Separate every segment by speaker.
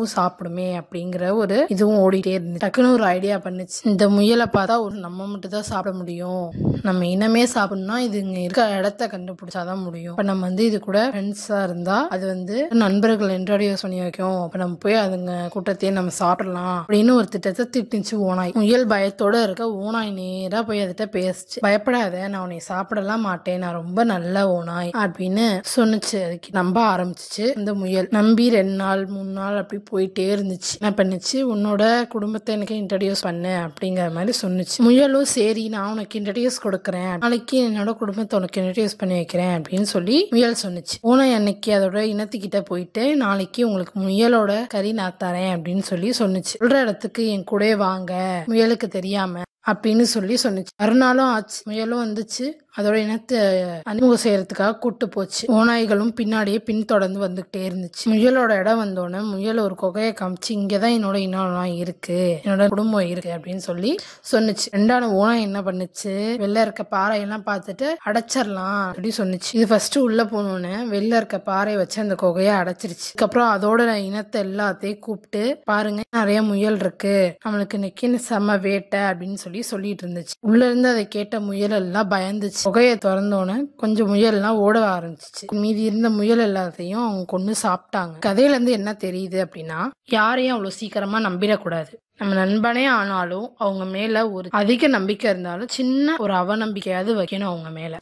Speaker 1: அதுவும் சாப்பிடுமே அப்படிங்கிற ஒரு இதுவும் ஓடிட்டே இருந்துச்சு டக்குன்னு ஒரு ஐடியா பண்ணுச்சு இந்த முயலை பார்த்தா ஒரு நம்ம மட்டும் தான் சாப்பிட முடியும் நம்ம இனமே சாப்பிடணும்னா இது இங்க இருக்க இடத்த கண்டுபிடிச்சாதான் முடியும் இப்ப நம்ம வந்து இது கூட ஃப்ரெண்ட்ஸா இருந்தா அது வந்து நண்பர்கள் இன்ட்ரோடியூஸ் பண்ணி வைக்கும் அப்ப நம்ம போய் அதுங்க கூட்டத்தையே நம்ம சாப்பிடலாம் அப்படின்னு ஒரு திட்டத்தை திட்டுச்சு ஓனாய் முயல் பயத்தோட இருக்க ஓனாய் நேரா போய் அதுகிட்ட பேசுச்சு பயப்படாத நான் உன்னை சாப்பிடலாம் மாட்டேன் நான் ரொம்ப நல்ல ஓனாய் அப்படின்னு சொன்னுச்சு அதுக்கு நம்ப ஆரம்பிச்சிச்சு இந்த முயல் நம்பி ரெண்டு நாள் மூணு நாள் அப்படி போயிட்டே இருந்துச்சு என்ன பண்ணுச்சு உன்னோட குடும்பத்தை எனக்கு இன்ட்ரடியூஸ் பண்ணு அப்படிங்கிற மாதிரி சொன்னுச்சு முயலும் சரி நான் உனக்கு இன்ட்ரடியூஸ் கொடுக்குறேன் நாளைக்கு என்னோட குடும்பத்தை உனக்கு இன்ட்ரடியூஸ் பண்ணி வைக்கிறேன் அப்படின்னு சொல்லி முயல் சொன்னுச்சு ஓனாய் அன்னைக்கு அதோட இனத்துக்கிட்ட போயிட்டு நாளைக்கு உங்களுக்கு முயலோட கறி நான் தரேன் அப்படின்னு சொல்லி சொன்னுச்சு சொல்ற இடத்துக்கு என் கூட வாங்க முயலுக்கு தெரியாம அப்படின்னு சொல்லி சொன்னுச்சு மறுநாளும் ஆச்சு முயலும் வந்துச்சு அதோட இனத்தை அறிமுகம் செய்யறதுக்காக கூட்டு போச்சு ஓநாய்களும் பின்னாடியே பின்தொடர்ந்து வந்துகிட்டே இருந்துச்சு முயலோட இடம் வந்தோடனே முயல் ஒரு குகையை காமிச்சு இங்கதான் என்னோட இனம் இருக்கு என்னோட குடும்பம் இருக்கு அப்படின்னு சொல்லி சொன்னுச்சு ரெண்டாவது ஓனாய் என்ன பண்ணுச்சு வெளில இருக்க பாறையெல்லாம் பார்த்துட்டு அடைச்சிடலாம் அப்படி சொன்னுச்சு இது ஃபர்ஸ்ட் உள்ள போனோடனே வெளில இருக்க பாறை வச்சு அந்த குகையை அடைச்சிருச்சு அதுக்கப்புறம் அதோட இனத்தை எல்லாத்தையும் கூப்பிட்டு பாருங்க நிறைய முயல் இருக்கு நம்மளுக்கு இன்னைக்கு செம்ம வேட்டை அப்படின்னு சொல்லி சொல்லிட்டு இருந்துச்சு உள்ள இருந்து அதை கேட்ட முயல் எல்லாம் பயந்துச்சு புகையை திறந்தோன்னே கொஞ்சம் முயல் எல்லாம் ஓட ஆரம்பிச்சிச்சு மீதி இருந்த முயல் எல்லாத்தையும் அவங்க கொண்டு சாப்பிட்டாங்க கதையில இருந்து என்ன தெரியுது அப்படின்னா யாரையும் அவ்வளவு சீக்கிரமா நம்பிடக்கூடாது நம்ம நண்பனே ஆனாலும் அவங்க மேல ஒரு அதிக நம்பிக்கை இருந்தாலும் சின்ன ஒரு அவநம்பிக்கையாவது வைக்கணும் அவங்க மேல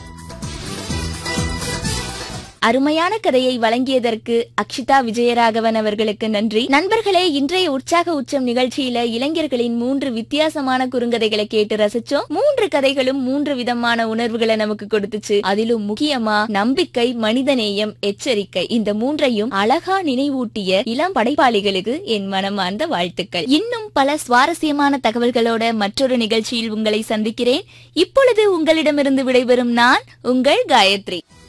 Speaker 2: அருமையான கதையை வழங்கியதற்கு அக்ஷிதா விஜயராகவன் அவர்களுக்கு நன்றி நண்பர்களே இன்றைய உற்சாக உச்சம் நிகழ்ச்சியில இளைஞர்களின் மூன்று வித்தியாசமான குறுங்கதைகளை கேட்டு ரசிச்சோம் மூன்று கதைகளும் மூன்று விதமான உணர்வுகளை நமக்கு கொடுத்துச்சு அதிலும் முக்கியமா நம்பிக்கை மனிதநேயம் எச்சரிக்கை இந்த மூன்றையும் அழகா நினைவூட்டிய இளம் படைப்பாளிகளுக்கு என் மனமார்ந்த வாழ்த்துக்கள் இன்னும் பல சுவாரஸ்யமான தகவல்களோட மற்றொரு நிகழ்ச்சியில் உங்களை சந்திக்கிறேன் இப்பொழுது உங்களிடமிருந்து விடைபெறும் நான் உங்கள் காயத்ரி